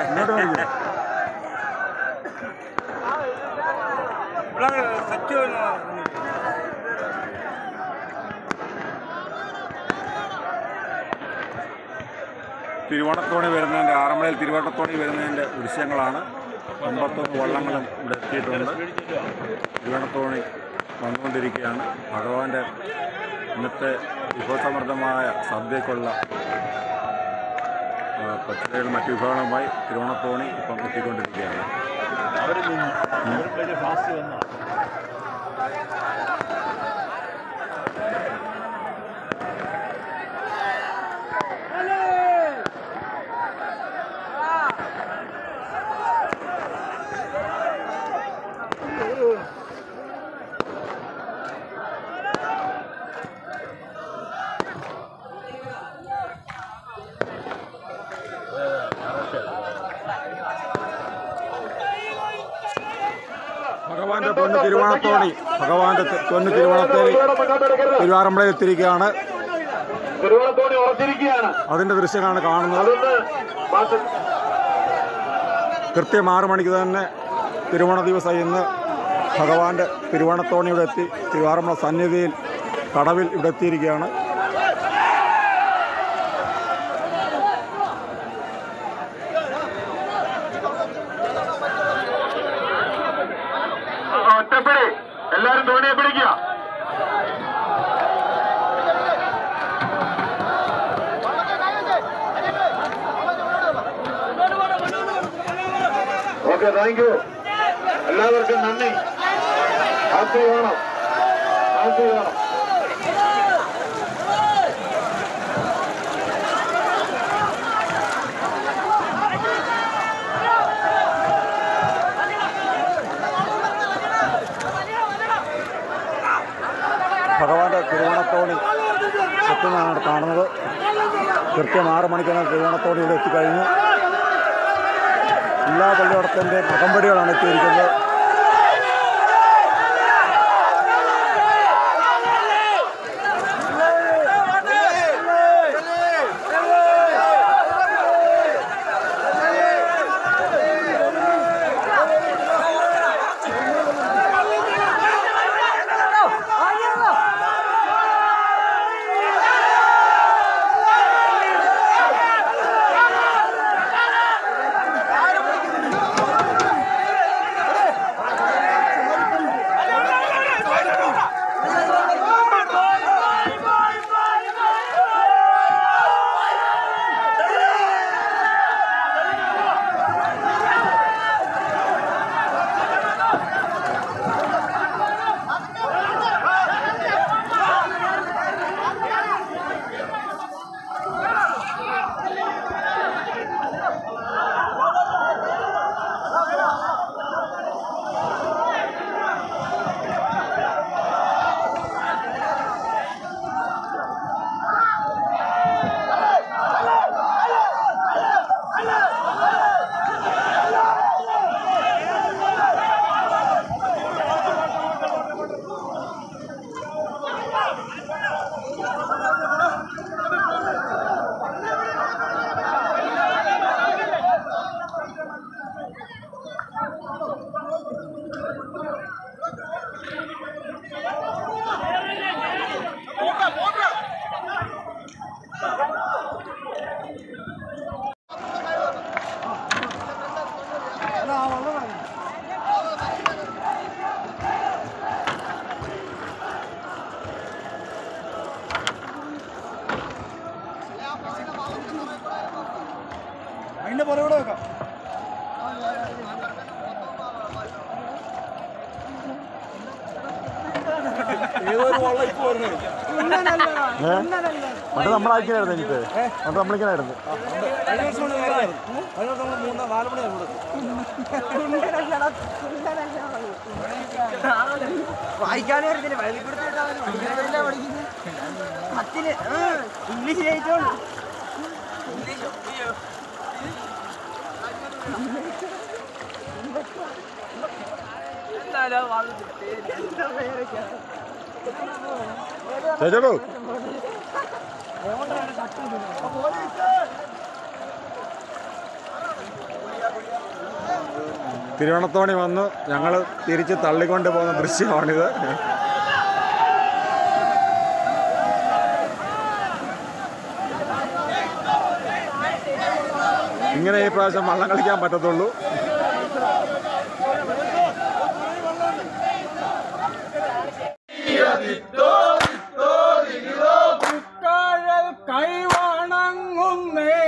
ഇങ്ങോട്ട് വരിക തിരുവോണത്തോണി വരുന്നതിൻ്റെ ആറന്മുളയിൽ തിരുവോണത്തോണി വരുന്നതിൻ്റെ ദൃശ്യങ്ങളാണ് അമ്പത്തൊന്ന് വള്ളങ്ങളും ഇവിടെ എത്തിയിട്ടുണ്ട് തിരുവോണത്തോണി വന്നുകൊണ്ടിരിക്കുകയാണ് ഭഗവാന്റെ ഇന്നത്തെ വിഭവസമൃദ്ധമായ സദ്യക്കുള്ള ആ, പച്ചക്കറികളും മറ്റു വിഭവങ്ങളുമായി തിരുവോണത്തോണി ഇപ്പം എത്തിക്കൊണ്ടിരിക്കുകയാണ് അവർ നിന്ന് അവർ വലിയ ഫാസ്റ്റ് വന്നാ ഭഗവാന്റെ പൊന്ന് തിരുവോണത്തോണി ഭഗവാന്റെ തി- പൊന്ന് തിരുവോണത്തോണി തിരുവാറമ്പളയിൽ എത്തിയിരിക്കുകയാണ് തിരുവോണത്തോണി ഉറച്ചിരിക്കുകയാണ് അതിൻ്റെ ദൃശ്യങ്ങളാണ് കാണുന്നത് അതൊന്ന് മാറ്റ- കൃത്യം ആറ് മണിക്ക് തന്നെ തിരുവോണ ദിവസം ഇന്ന് ഭഗവാന്റെ തിരുവോണത്തോണി ഇവിടെ എത്തി തിരുവാറമ്പള സന്നിധിയിൽ കടവിൽ ഇവിടെ എത്തിയിരിക്കുകയാണ് ആ, ഒറ്റപ്പിടി എല്ലാരും തോണിയെ പിടിക്കുക ഓക്കെ താങ്ക് യു എല്ലാവർക്കും നന്ദി ഹാപ്പി ഓണം ഹാപ്പി ഓണം ഭഗവാന്റെ തിരുവോണത്തോണി എത്തുന്നതാണ് കാണുന്നത് കൃത്യം ആറ് മണിക്കാണ് തിരുവോണത്തോണി ഇവിടെ എത്തിക്കഴിഞ്ഞു എല്ലാ പള്ളിയോടത്തിൻ്റെ അകമ്പടികളാണ് എത്തിയിരിക്കുന്നത് അതിന്റെ പുറകെ വെക്കാം ഏതൊരു വള്ളം ഇപ്പൊ വരുന്നത് ഏ അത് നമ്മളയക്കായിരുന്നു എനിക്ക് അത് നമ്മളിക്കനായിരുന്നു കഴിഞ്ഞ വർഷം കൊണ്ട് നേരമായിരുന്നു കഴിഞ്ഞ വർഷം നമ്മൾ മൂന്നാം നാല് മണിയാണ് ഇവിടെ വായിക്കാനും അറിയത്തില്ല പത്തിന് ഇംഗ്ലീഷ് ജയിച്ചോളൂ ചേച്ചോളൂ തിരുവണത്തോണി വന്ന് ഞങ്ങൾ തിരിച്ച് തള്ളിക്കൊണ്ട് പോകുന്ന ദൃശ്യമാണിത് ഇങ്ങനെ ഈ പ്രാവശ്യം വള്ളം കളിക്കാൻ പറ്റത്തുള്ളൂ കഴൽ കൈവണങ്ങുന്നേ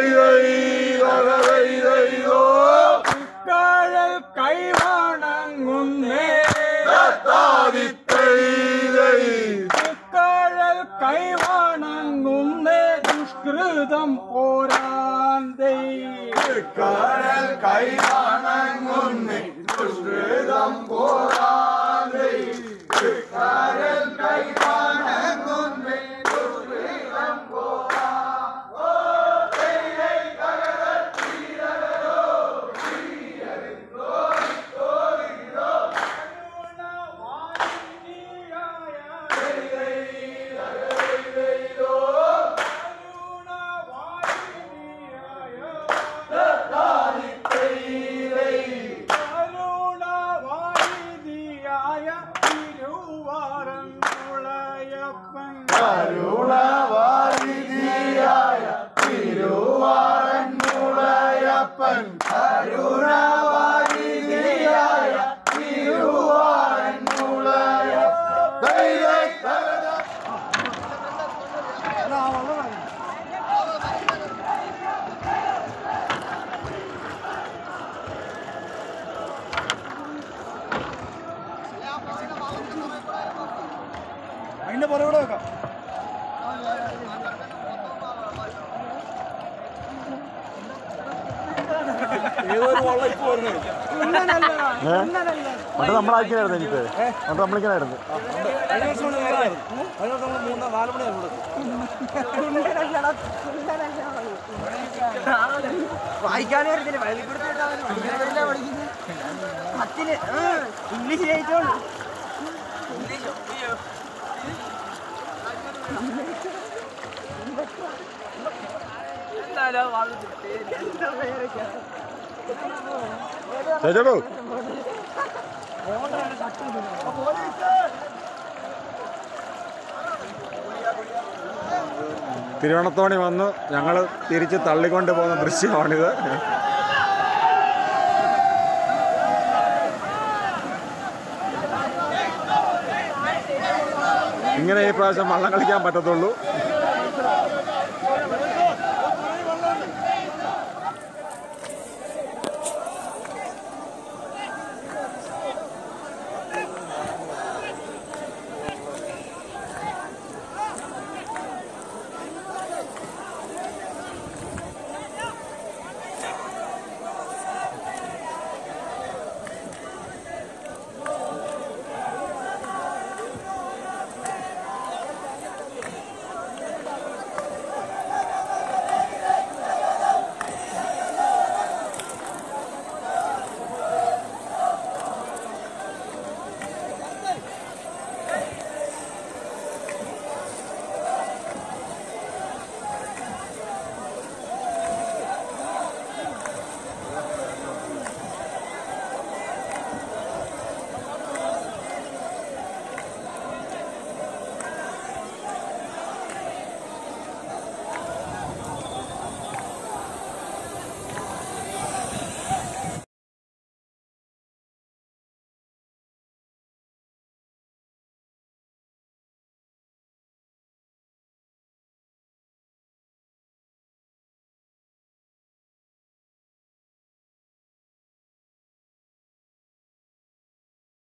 കഴൽ കൈവണങ്ങുന്നേ കഴൽ കൈവണങ്ങുന്നേ ദുഷ്കൃതം പോരാന്തേ കഴൽ കൈവണങ്ങുന്നേ ദുഷ്കൃതം പോരാന്തേ കഴൽ കൈവണങ്ങുന്നേ ദുഷ്കൃതം കരുണവാരിധിയായ തിരുവാറന്മുളയപ്പൻ കരുണവാരിധിയായ തിരുവാറന്മുളയപ്പൻ കരുണവാരിധിയായ അതിന്റെ പുറകെ വെക്കാം ഏതൊരു വള്ളം ഇപ്പൊ വരുന്നത് ഏ? അത് നമ്മളാക്കിയായിരുന്നു എനിക്ക് അത് നമ്മളിങ്ങനായിരുന്നു കഴിഞ്ഞ വർഷം നമ്മൾ വേറെയായിരുന്നു. കഴിഞ്ഞ വർഷം നമ്മൾ മൂന്ന് നാല് മണിയായിരുന്നു വായിക്കാനും അറിയത്തില്ല പള്ളിക്കൂടത്തിലിട്ടാ പഠിക്കുന്നത് പത്തിന് ആ, ഇംഗ്ലീഷ് ജയിച്ചോളൂ ഇംഗ്ലീഷ് അയ്യോ. എന്നാലും അത് വളർന്നിട്ട് പേര്. എന്താ പേരൊക്കെ? ചേച്ചോടു തിരുവണത്തോണി വന്ന് ഞങ്ങൾ തിരിച്ച് തള്ളിക്കൊണ്ട് പോകുന്ന ദൃശ്യമാണിത് ഇങ്ങനെ ഈ പ്രാവശ്യം വള്ളം കളിക്കാൻ പറ്റത്തുള്ളൂ